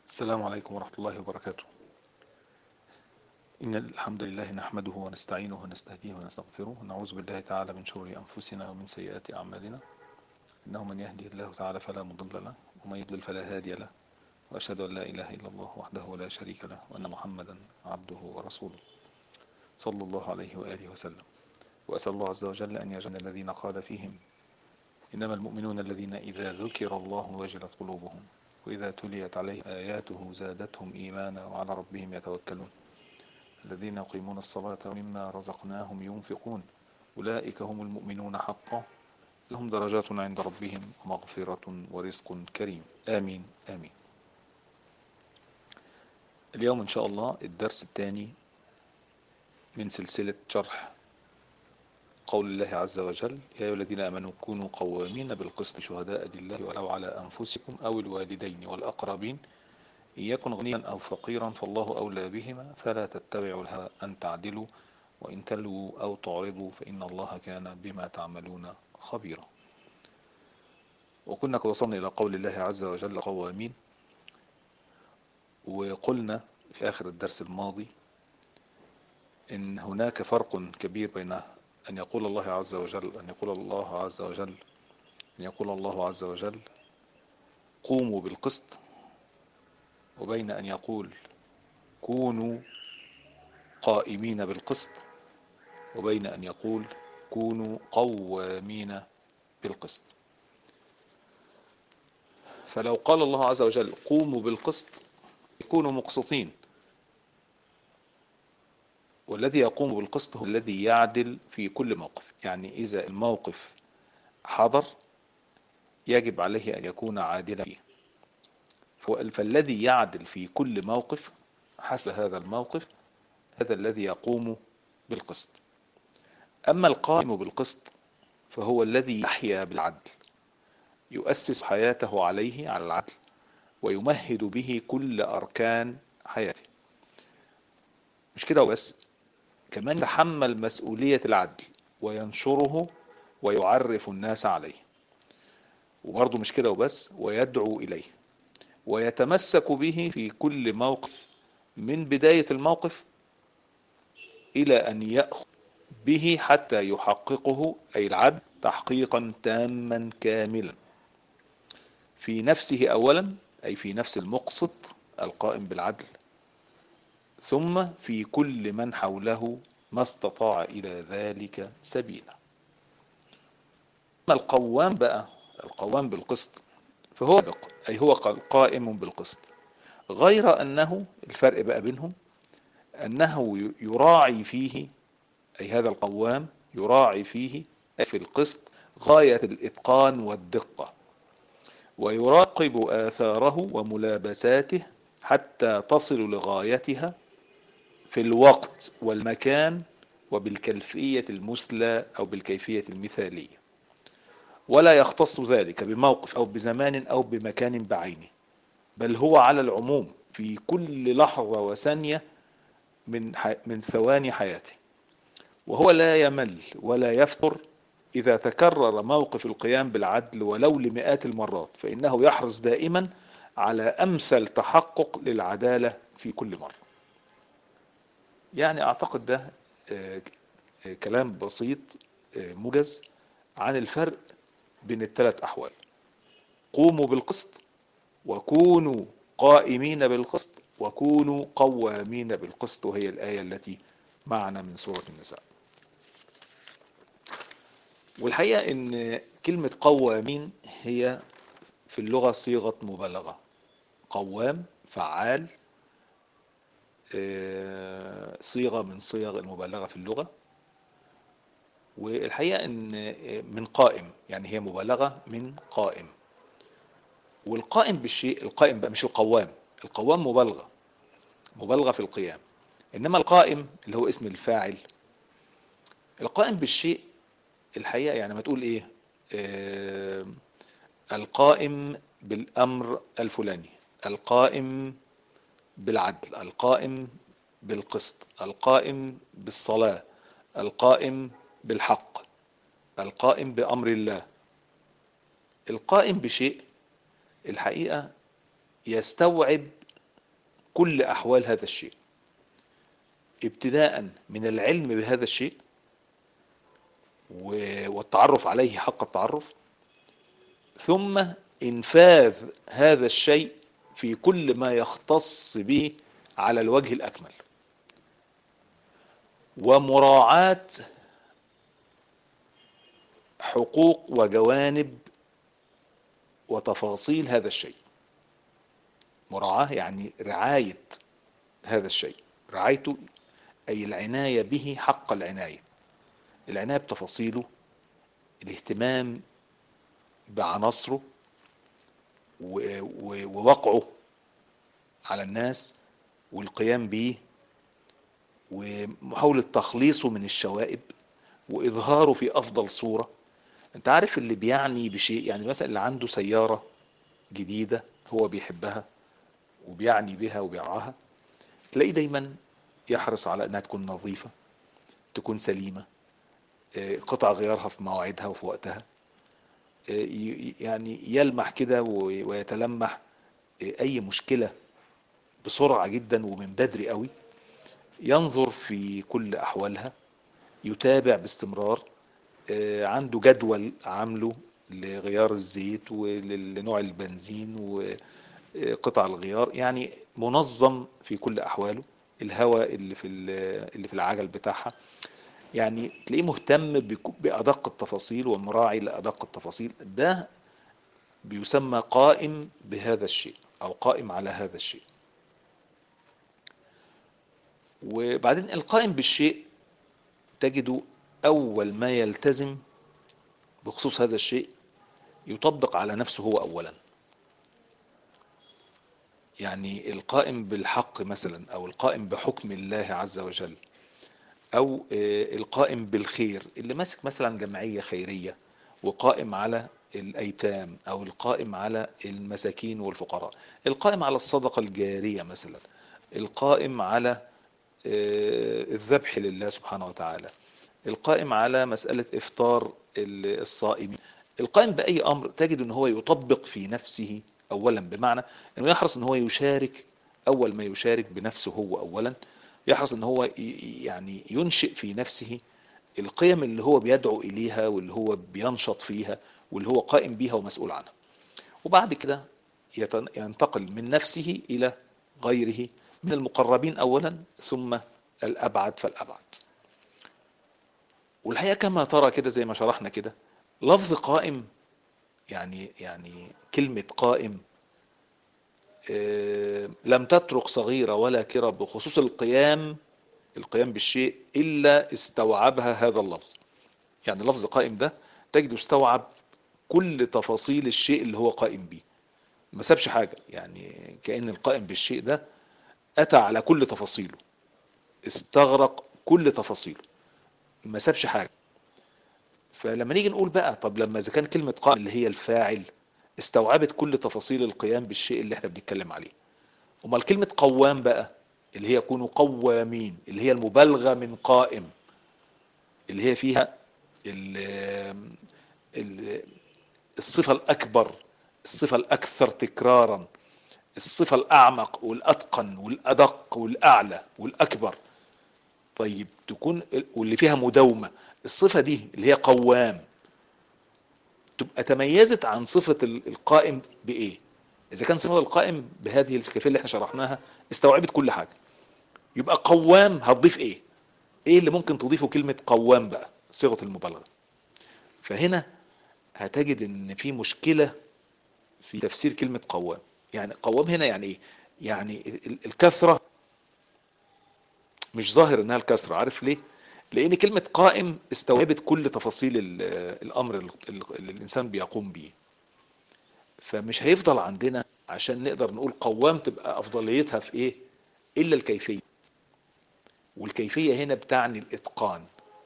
السلام عليكم ورحمة الله وبركاته إن الحمد لله نحمده ونستعينه ونستهديه ونستغفره ونعوذ بالله تعالى من شرور أنفسنا ومن سيئات أعمالنا إنه من يهدي الله تعالى فلا مضل له ومن يضلل فلا هادي له وأشهد أن لا إله إلا الله وحده لا شريك له وأن محمدا عبده ورسوله صلى الله عليه وآله وسلم وأسأل الله عز وجل أن يجعل الذين قال فيهم إنما المؤمنون الذين إذا ذكر الله وجلت قلوبهم وإذا تليت عليه آياته زادتهم إيمانا وعلى ربهم يتوكلون الذين يقيمون الصلاة ومما رزقناهم ينفقون أولئك هم المؤمنون حقا لهم درجات عند ربهم ومغفرة ورزق كريم آمين آمين اليوم إن شاء الله الدرس الثاني من سلسلة شرح قول الله عز وجل يا أيها الذين آمنوا كونوا قوامين بالقسط شهداء لله ولو على أنفسكم أو الوالدين والأقربين إن يكن غنيا أو فقيرا فالله أولى بهما فلا تتبعوا الهوى أن تعدلوا وإن تلووا أو تعرضوا فإن الله كان بما تعملون خبيرا وكنا قد وصلنا إلى قول الله عز وجل قوامين وقلنا في آخر الدرس الماضي إن هناك فرق كبير بين أن يقول الله عز وجل أن يقول الله عز وجل أن يقول الله عز وجل قوموا بالقسط وبين أن يقول كونوا قائمين بالقسط وبين أن يقول كونوا قوامين بالقسط فلو قال الله عز وجل قوموا بالقسط يكونوا مقسطين والذي يقوم بالقسط هو الذي يعدل في كل موقف يعني إذا الموقف حضر يجب عليه أن يكون عادلا فيه فالذي يعدل في كل موقف حسب هذا الموقف هذا الذي يقوم بالقسط أما القائم بالقسط فهو الذي يحيا بالعدل يؤسس حياته عليه على العدل ويمهد به كل أركان حياته مش كده وبس كمان يتحمل مسؤولية العدل وينشره ويعرف الناس عليه وبرضه مش كده وبس ويدعو إليه ويتمسك به في كل موقف من بداية الموقف إلى أن يأخذ به حتى يحققه أي العدل تحقيقا تاما كاملا في نفسه أولا أي في نفس المقسط القائم بالعدل ثم في كل من حوله ما استطاع إلى ذلك سبيلا أما القوام بقى القوام بالقسط فهو أي هو قائم بالقسط غير أنه الفرق بقى بينهم أنه يراعي فيه أي هذا القوام يراعي فيه أي في القسط غاية الإتقان والدقة ويراقب آثاره وملابساته حتى تصل لغايتها في الوقت والمكان وبالكيفية المثلى أو بالكيفية المثالية ولا يختص ذلك بموقف أو بزمان أو بمكان بعينه بل هو على العموم في كل لحظة وثانية من من ثواني حياته وهو لا يمل ولا يفتر إذا تكرر موقف القيام بالعدل ولو لمئات المرات فإنه يحرص دائما على أمثل تحقق للعدالة في كل مرة يعني أعتقد ده كلام بسيط موجز عن الفرق بين الثلاث أحوال قوموا بالقسط وكونوا قائمين بالقسط وكونوا قوامين بالقسط وهي الآية التي معنا من سورة النساء والحقيقة ان كلمة قوامين هي في اللغة صيغة مبالغة قوام فعال صيغة من صيغ المبالغة في اللغة والحقيقة ان من قائم يعني هي مبالغة من قائم والقائم بالشيء القائم بقى مش القوام القوام مبالغة مبالغة في القيام انما القائم اللي هو اسم الفاعل القائم بالشيء الحقيقة يعني ما تقول ايه آه القائم بالامر الفلاني القائم بالعدل القائم بالقسط القائم بالصلاة القائم بالحق القائم بأمر الله القائم بشيء الحقيقة يستوعب كل أحوال هذا الشيء ابتداء من العلم بهذا الشيء والتعرف عليه حق التعرف ثم إنفاذ هذا الشيء في كل ما يختص به على الوجه الأكمل ومراعاة حقوق وجوانب وتفاصيل هذا الشيء مراعاة يعني رعاية هذا الشيء رعايته أي العناية به حق العناية العناية بتفاصيله الاهتمام بعناصره ووقعه على الناس والقيام به ومحاولة تخليصه من الشوائب وإظهاره في أفضل صورة أنت عارف اللي بيعني بشيء يعني مثلا اللي عنده سيارة جديدة هو بيحبها وبيعني بها وبيرعاها تلاقيه دايما يحرص على انها تكون نظيفة تكون سليمة قطع غيارها في مواعيدها وفي وقتها يعني يلمح كده ويتلمح اي مشكلة بسرعة جدا ومن بدري قوي ينظر في كل احوالها يتابع باستمرار عنده جدول عامله لغيار الزيت ولنوع البنزين وقطع الغيار يعني منظم في كل احواله الهواء اللي في اللي في العجل بتاعها يعني تلاقيه مهتم بأدق التفاصيل ومراعي لأدق التفاصيل ده بيسمى قائم بهذا الشيء أو قائم على هذا الشيء وبعدين القائم بالشيء تجد أول ما يلتزم بخصوص هذا الشيء يطبق على نفسه هو أولا يعني القائم بالحق مثلا أو القائم بحكم الله عز وجل او القائم بالخير اللي ماسك مثلا جمعية خيرية وقائم على الايتام او القائم على المساكين والفقراء القائم على الصدقة الجارية مثلا القائم على الذبح لله سبحانه وتعالى القائم على مسألة افطار الصائمين القائم بأي أمر تجد أن هو يطبق في نفسه أولا بمعنى أنه يحرص أن هو يشارك أول ما يشارك بنفسه هو أولا يحرص ان هو يعني ينشئ في نفسه القيم اللي هو بيدعو اليها واللي هو بينشط فيها واللي هو قائم بيها ومسؤول عنها وبعد كده ينتقل من نفسه الى غيره من المقربين اولا ثم الابعد فالابعد والحقيقه كما ترى كده زي ما شرحنا كده لفظ قائم يعني يعني كلمه قائم لم تترك صغيرة ولا كرة بخصوص القيام القيام بالشيء إلا استوعبها هذا اللفظ يعني لفظ قائم ده تجد استوعب كل تفاصيل الشيء اللي هو قائم به ما سابش حاجة يعني كأن القائم بالشيء ده أتى على كل تفاصيله استغرق كل تفاصيله ما سابش حاجة فلما نيجي نقول بقى طب لما إذا كان كلمة قائم اللي هي الفاعل استوعبت كل تفاصيل القيام بالشيء اللي احنا بنتكلم عليه امال كلمة قوام بقى اللي هي يكونوا قوامين اللي هي المبالغة من قائم اللي هي فيها ال ال الصفة الأكبر الصفة الأكثر تكرارا الصفة الأعمق والأتقن والأدق والأعلى والأكبر طيب تكون واللي فيها مداومة الصفة دي اللي هي قوام تبقى تميزت عن صفة القائم بإيه إذا كان صفة القائم بهذه الكيفية اللي احنا شرحناها استوعبت كل حاجة يبقى قوام هتضيف إيه إيه اللي ممكن تضيفه كلمة قوام بقى صيغة المبالغة فهنا هتجد إن في مشكلة في تفسير كلمة قوام يعني قوام هنا يعني إيه يعني الكثرة مش ظاهر إنها الكثرة عارف ليه لان كلمة قائم استوعبت كل تفاصيل الامر اللي الانسان بيقوم بيه فمش هيفضل عندنا عشان نقدر نقول قوام تبقى افضليتها في ايه الا الكيفية والكيفية هنا بتعني الاتقان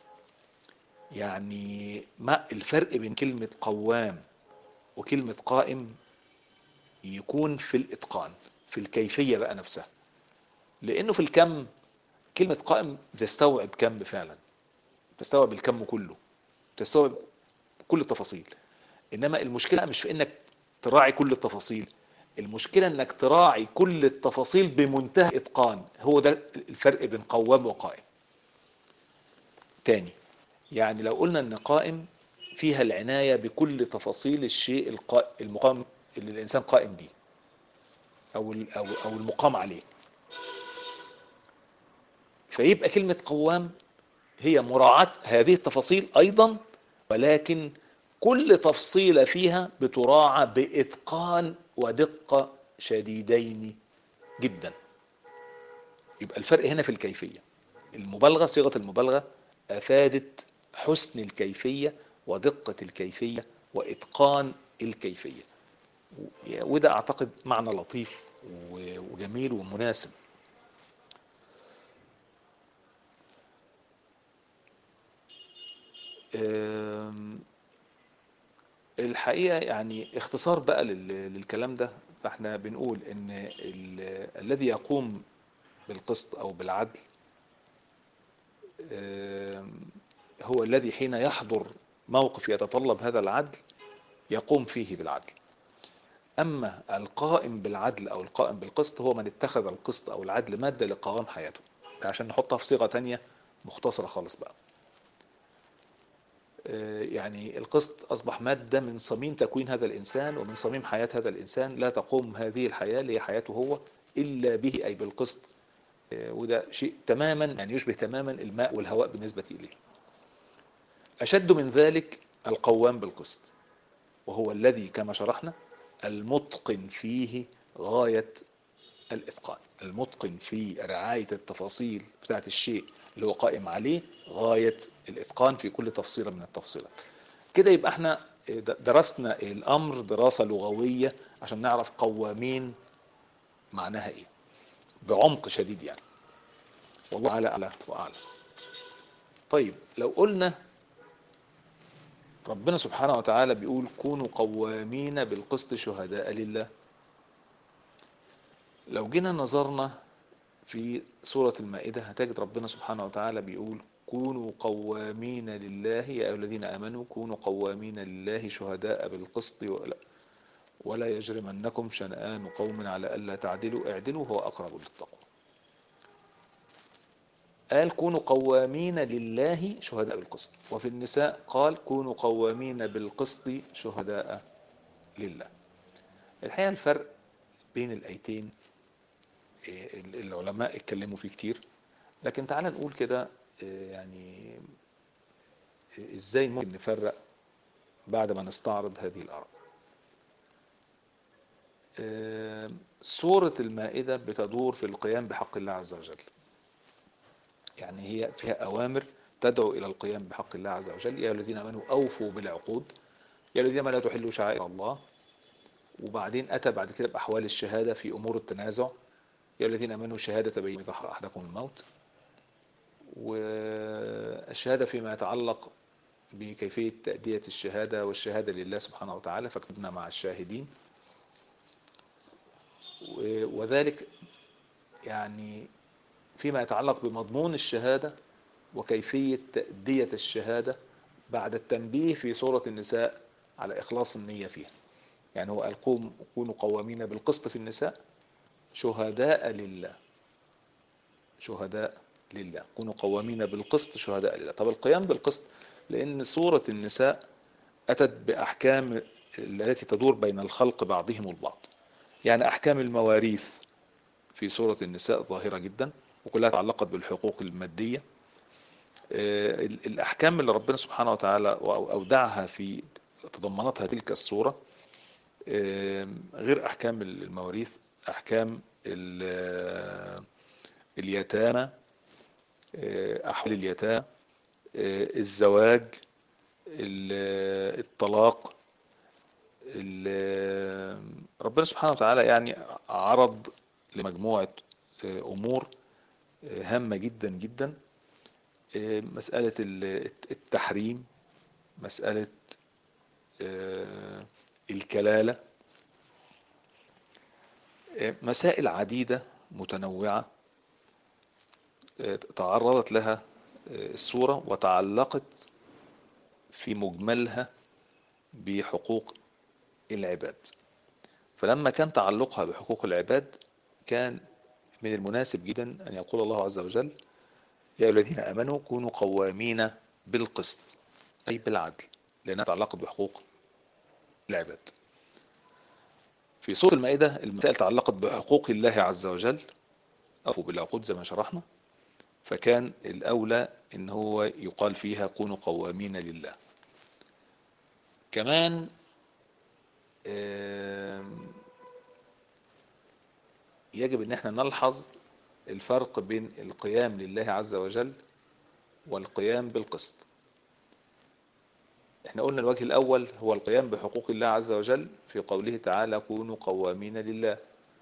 يعني ما الفرق بين كلمة قوام وكلمة قائم يكون في الاتقان في الكيفية بقى نفسها لانه في الكم كلمة قائم تستوعب كم فعلا تستوعب الكم كله تستوعب كل التفاصيل انما المشكلة مش في انك تراعي كل التفاصيل المشكلة انك تراعي كل التفاصيل بمنتهى اتقان هو ده الفرق بين قوام وقائم تاني يعني لو قلنا ان قائم فيها العناية بكل تفاصيل الشيء القائم المقام اللي الانسان قائم بيه او او او المقام عليه فيبقى كلمة قوام هي مراعاة هذه التفاصيل ايضا ولكن كل تفصيلة فيها بتراعى بإتقان ودقة شديدين جدا يبقى الفرق هنا في الكيفية المبالغة صيغة المبالغة أفادت حسن الكيفية ودقة الكيفية وإتقان الكيفية وده أعتقد معنى لطيف وجميل ومناسب الحقيقة يعني اختصار بقى للكلام ده فاحنا بنقول ان الذي يقوم بالقسط او بالعدل هو الذي حين يحضر موقف يتطلب هذا العدل يقوم فيه بالعدل اما القائم بالعدل او القائم بالقسط هو من اتخذ القسط او العدل مادة لقوام حياته عشان نحطها في صيغة تانية مختصرة خالص بقى يعني القسط أصبح مادة من صميم تكوين هذا الإنسان ومن صميم حياة هذا الإنسان لا تقوم هذه الحياة اللي هي حياته هو إلا به أي بالقسط وده شيء تماما يعني يشبه تماما الماء والهواء بالنسبة إليه أشد من ذلك القوام بالقسط وهو الذي كما شرحنا المتقن فيه غاية الإتقان المتقن في رعاية التفاصيل بتاعت الشيء اللي هو قائم عليه غاية الإتقان في كل تفصيلة من التفصيلات كده يبقى احنا درسنا الأمر دراسة لغوية عشان نعرف قوامين معناها ايه بعمق شديد يعني والله على أعلى وأعلى طيب لو قلنا ربنا سبحانه وتعالى بيقول كونوا قوامين بالقسط شهداء لله لو جينا نظرنا في سورة المائدة هتجد ربنا سبحانه وتعالى بيقول كونوا قوامين لله يا أيها الذين آمنوا كونوا قوامين لله شهداء بالقسط ولا, ولا يجرمنكم شنآن قوم على ألا تعدلوا اعدلوا هو أقرب للتقوى قال كونوا قوامين لله شهداء بالقسط وفي النساء قال كونوا قوامين بالقسط شهداء لله الحقيقة الفرق بين الآيتين العلماء اتكلموا فيه كتير لكن تعالى نقول كده يعني ازاي ممكن نفرق بعد ما نستعرض هذه الآراء سورة المائدة بتدور في القيام بحق الله عز وجل يعني هي فيها أوامر تدعو إلى القيام بحق الله عز وجل يا الذين آمنوا أوفوا بالعقود يا الذين آمنوا لا تحلوا شعائر الله وبعدين أتى بعد كده بأحوال الشهادة في أمور التنازع يا الذين امنوا شهادة بين إذا حضر أحدكم الموت والشهادة فيما يتعلق بكيفية تأدية الشهادة والشهادة لله سبحانه وتعالى فاكتبنا مع الشاهدين وذلك يعني فيما يتعلق بمضمون الشهادة وكيفية تأدية الشهادة بعد التنبيه في سورة النساء على إخلاص النية فيها يعني هو قال كونوا قوامين بالقسط في النساء شهداء لله شهداء لله كونوا قوامين بالقسط شهداء لله طب القيام بالقسط لأن سورة النساء أتت بأحكام التي تدور بين الخلق بعضهم البعض يعني أحكام المواريث في سورة النساء ظاهرة جدا وكلها تعلقت بالحقوق المادية الأحكام اللي ربنا سبحانه وتعالى أودعها في تضمنتها تلك السورة غير أحكام المواريث أحكام اليتامى أحوال اليتامى الزواج الطلاق ربنا سبحانه وتعالى يعني عرض لمجموعة أمور هامة جدا جدا مسألة التحريم مسألة الكلالة مسائل عديدة متنوعة تعرضت لها السورة وتعلقت في مجملها بحقوق العباد فلما كان تعلقها بحقوق العباد كان من المناسب جدا أن يقول الله عز وجل يا أيها الذين آمنوا كونوا قوامين بالقسط أي بالعدل لأنها تعلقت بحقوق العباد في سورة المائدة المسائل تعلقت بحقوق الله عز وجل أفوا بالعقود زي ما شرحنا فكان الأولى إن هو يقال فيها كونوا قوامين لله كمان يجب ان احنا نلحظ الفرق بين القيام لله عز وجل والقيام بالقسط احنا قلنا الوجه الاول هو القيام بحقوق الله عز وجل في قوله تعالى كونوا قوامين لله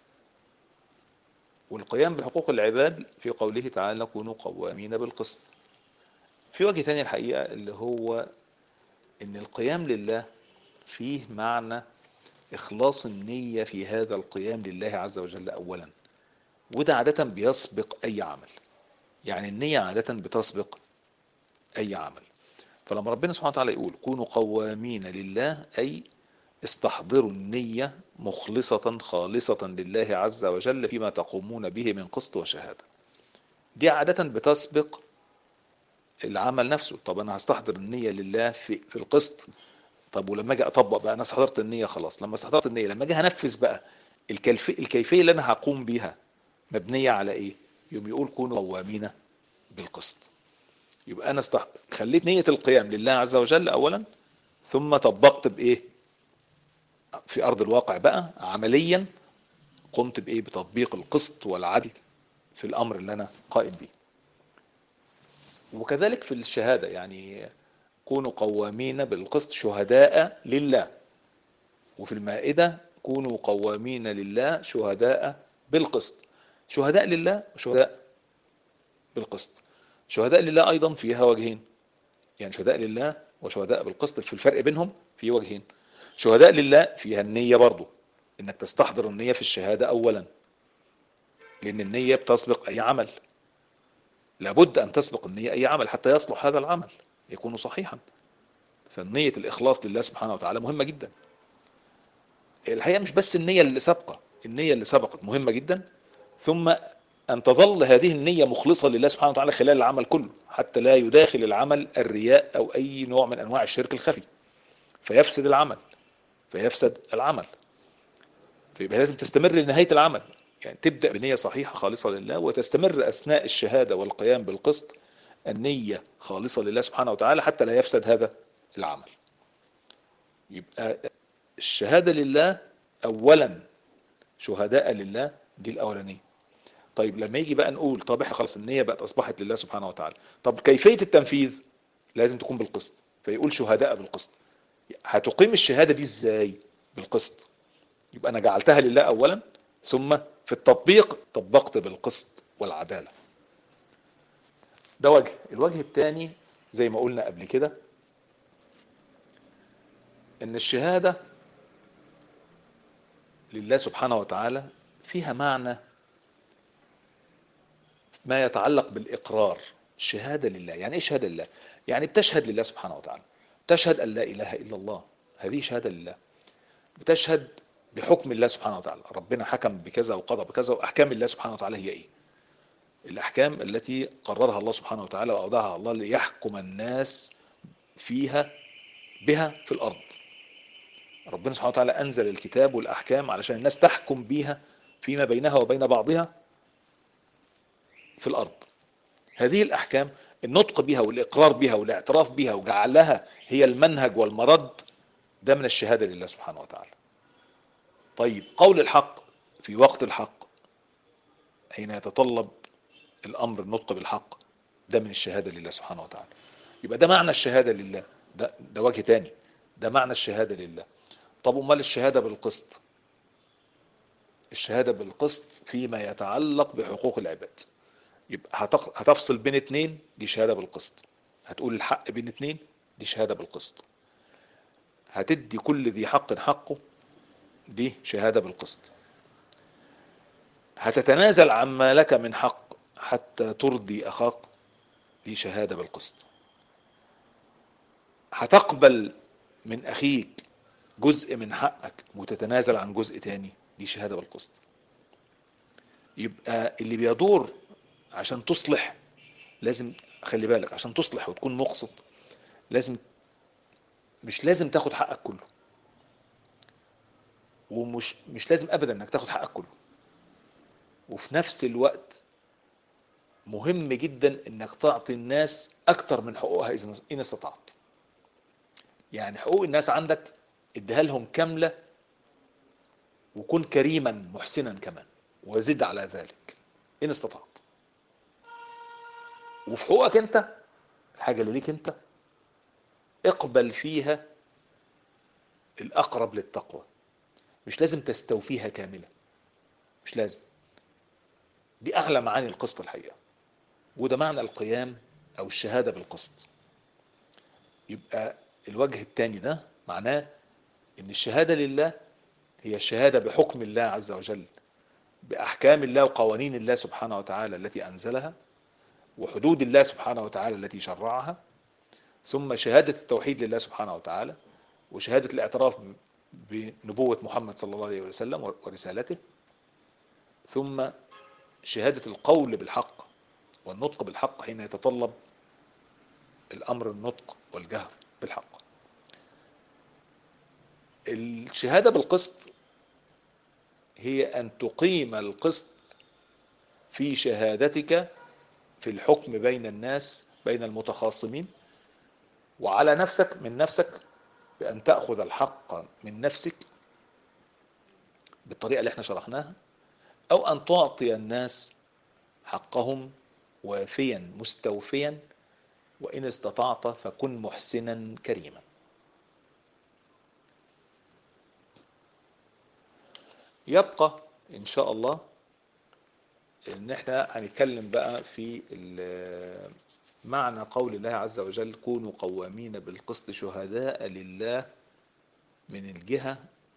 والقيام بحقوق العباد في قوله تعالى كونوا قوامين بالقسط في وجه تاني الحقيقة اللي هو ان القيام لله فيه معنى إخلاص النية في هذا القيام لله عز وجل أولا وده عادة بيسبق أي عمل يعني النية عادة بتسبق أي عمل فلما ربنا سبحانه وتعالى يقول كونوا قوامين لله أي استحضروا النية مخلصة خالصة لله عز وجل فيما تقومون به من قسط وشهادة دي عادة بتسبق العمل نفسه طب أنا هستحضر النية لله في, في القسط طب ولما اجي اطبق بقى انا استحضرت النيه خلاص لما استحضرت النيه لما اجي هنفذ بقى الكيفيه الكيفيه اللي انا هقوم بيها مبنيه على ايه يوم يقول كونوا قوامين بالقسط يبقى انا استح... خليت نيه القيام لله عز وجل اولا ثم طبقت بايه في ارض الواقع بقى عمليا قمت بايه بتطبيق القسط والعدل في الامر اللي انا قائم بيه وكذلك في الشهاده يعني كونوا قوامين بالقسط شهداء لله وفي المائدة كونوا قوامين لله شهداء بالقسط شهداء لله وشهداء بالقسط شهداء لله أيضا فيها وجهين يعني شهداء لله وشهداء بالقسط في الفرق بينهم في وجهين شهداء لله فيها النية برضو انك تستحضر النية في الشهادة اولا لان النية بتسبق اي عمل لابد ان تسبق النية اي عمل حتى يصلح هذا العمل يكون صحيحا فالنية الإخلاص لله سبحانه وتعالى مهمة جدا الحقيقة مش بس النية اللي سابقة النية اللي سبقت مهمة جدا ثم أن تظل هذه النية مخلصة لله سبحانه وتعالى خلال العمل كله حتى لا يداخل العمل الرياء أو أي نوع من أنواع الشرك الخفي فيفسد العمل فيفسد العمل فيبقى لازم تستمر لنهاية العمل يعني تبدأ بنية صحيحة خالصة لله وتستمر أثناء الشهادة والقيام بالقسط النية خالصة لله سبحانه وتعالى حتى لا يفسد هذا العمل يبقى الشهادة لله أولا شهداء لله دي الأولانية طيب لما يجي بقى نقول طب احنا خلاص النية بقت أصبحت لله سبحانه وتعالى طب كيفية التنفيذ لازم تكون بالقسط فيقول شهداء بالقسط هتقيم الشهادة دي ازاي بالقسط يبقى أنا جعلتها لله أولا ثم في التطبيق طبقت بالقسط والعدالة ده وجه الوجه الثاني زي ما قلنا قبل كده ان الشهادة لله سبحانه وتعالى فيها معنى ما يتعلق بالإقرار الشهادة لله يعني ايه شهادة لله يعني بتشهد لله سبحانه وتعالى تشهد أن لا إله إلا الله هذه شهادة لله بتشهد بحكم الله سبحانه وتعالى ربنا حكم بكذا وقضى بكذا وأحكام الله سبحانه وتعالى هي إيه الأحكام التي قررها الله سبحانه وتعالى وأوضعها الله ليحكم الناس فيها بها في الأرض ربنا سبحانه وتعالى أنزل الكتاب والأحكام علشان الناس تحكم بيها فيما بينها وبين بعضها في الأرض هذه الأحكام النطق بها والإقرار بها والاعتراف بها وجعلها هي المنهج والمرد ده من الشهادة لله سبحانه وتعالى طيب قول الحق في وقت الحق حين يتطلب الامر النطق بالحق ده من الشهاده لله سبحانه وتعالى يبقى ده معنى الشهاده لله ده ده وجه تاني ده معنى الشهاده لله طب امال الشهاده بالقسط الشهاده بالقسط فيما يتعلق بحقوق العباد يبقى هتفصل بين اتنين دي شهاده بالقسط هتقول الحق بين اتنين دي شهاده بالقسط هتدي كل ذي حق حقه دي شهاده بالقسط هتتنازل عما لك من حق حتى ترضي أخاك دي شهادة بالقسط هتقبل من أخيك جزء من حقك وتتنازل عن جزء تاني دي شهادة بالقسط يبقى اللي بيدور عشان تصلح لازم خلي بالك عشان تصلح وتكون مقسط لازم مش لازم تاخد حقك كله ومش مش لازم ابدا انك تاخد حقك كله وفي نفس الوقت مهم جدا انك تعطي الناس اكتر من حقوقها اذا ان استطعت يعني حقوق الناس عندك اديها لهم كامله وكن كريما محسنا كمان وزد على ذلك ان استطعت وفي حقوقك انت الحاجه اللي ليك انت اقبل فيها الاقرب للتقوى مش لازم تستوفيها كامله مش لازم دي اعلى معاني القسط الحقيقه وده معنى القيام او الشهاده بالقسط يبقى الوجه الثاني ده معناه ان الشهاده لله هي الشهاده بحكم الله عز وجل باحكام الله وقوانين الله سبحانه وتعالى التي انزلها وحدود الله سبحانه وتعالى التي شرعها ثم شهاده التوحيد لله سبحانه وتعالى وشهاده الاعتراف بنبوه محمد صلى الله عليه وسلم ورسالته ثم شهاده القول بالحق والنطق بالحق حين يتطلب الامر النطق والجهر بالحق الشهاده بالقسط هي ان تقيم القسط في شهادتك في الحكم بين الناس بين المتخاصمين وعلى نفسك من نفسك بأن تأخذ الحق من نفسك بالطريقة اللي احنا شرحناها أو أن تعطي الناس حقهم وافيا مستوفيا وإن استطعت فكن محسنا كريما يبقى إن شاء الله ان احنا هنتكلم بقى في معنى قول الله عز وجل كونوا قوامين بالقسط شهداء لله من الجهة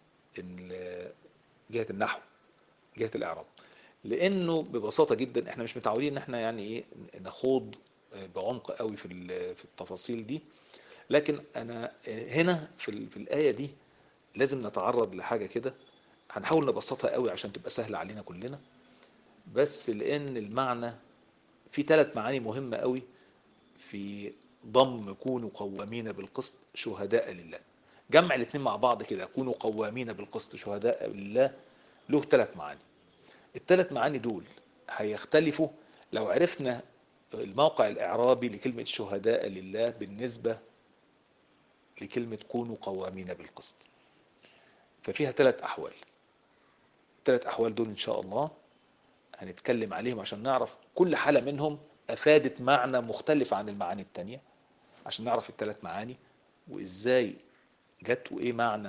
جهة النحو جهة الإعراب لأنه ببساطة جدا احنا مش متعودين ان احنا يعني ايه نخوض بعمق قوي في في التفاصيل دي لكن انا هنا في, في الآية دي لازم نتعرض لحاجة كده هنحاول نبسطها قوي عشان تبقى سهلة علينا كلنا بس لان المعنى في ثلاث معاني مهمة قوي في ضم كونوا قوامين بالقسط شهداء لله جمع الاثنين مع بعض كده كونوا قوامين بالقسط شهداء لله له ثلاث معاني الثلاث معاني دول هيختلفوا لو عرفنا الموقع الاعرابي لكلمة شهداء لله بالنسبة لكلمة كونوا قوامين بالقسط ففيها ثلاث احوال الثلاث احوال دول ان شاء الله هنتكلم عليهم عشان نعرف كل حالة منهم أفادت معنى مختلف عن المعاني التانية عشان نعرف الثلاث معاني وإزاي جت وإيه معنى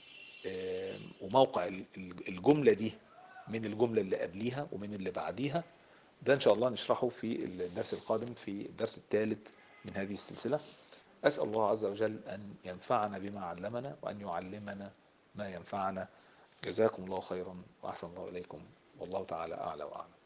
وموقع الجملة دي من الجملة اللي قبليها ومن اللي بعديها ده إن شاء الله نشرحه في الدرس القادم في الدرس الثالث من هذه السلسلة أسأل الله عز وجل أن ينفعنا بما علمنا وأن يعلمنا ما ينفعنا جزاكم الله خيرا وأحسن الله إليكم والله تعالى أعلى وأعلم